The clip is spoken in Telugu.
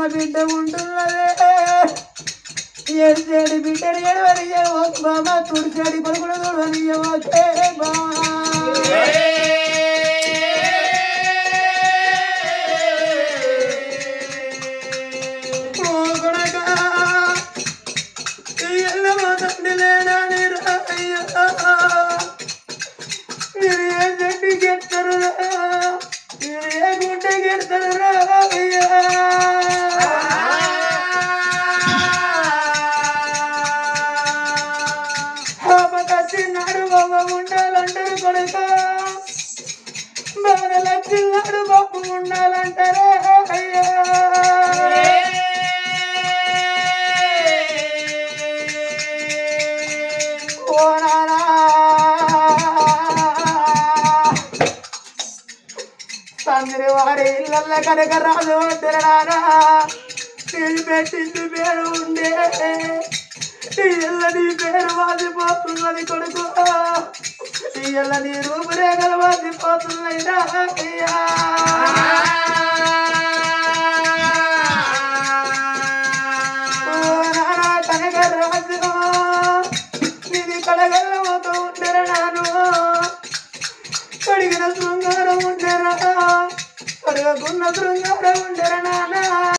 బిడ్డ ఉంటున్నదే ఏడు చేడి బిడ్డని ఏడవనియవో బాబా తుడిచేడి కొడుకుడు తుడవనియవో బాబా ఓ కొడకా, ఈ ఎల్లమ్మ తండ్రి లేడా నీ రాయ్యా? మీరు ఏ చెట్టుకి ఎత్తారు రా? మీరు ఏ గుంటకి ఎత్తారు రా అయ్యా? పాపకచ్చిన్నాడు బాబా ఉండాలంటారు కొడుక బాధలచ్చిన్నాడు బాబు ఉండాలంటారే అయ్యా ఓ నానా తండ్రి వారి ఇళ్ళ కనుక రాదు నానా నేను పెట్టింది పేరు ఉండే ఈ ఇళ్ళ నీ పేరు వాసిపోతున్నది కొడుకు ఈ ఇళ్ళ నీ రూపురేఖలు వాసిపోతున్నాయిరా అయ్యా ఓ నానా కనక రాజు నీది కడగల్లమతో ఉండరు నాను కడిగిన శృంగారం ఉండరా కడగకున్న శృంగారం ఉండరా నానా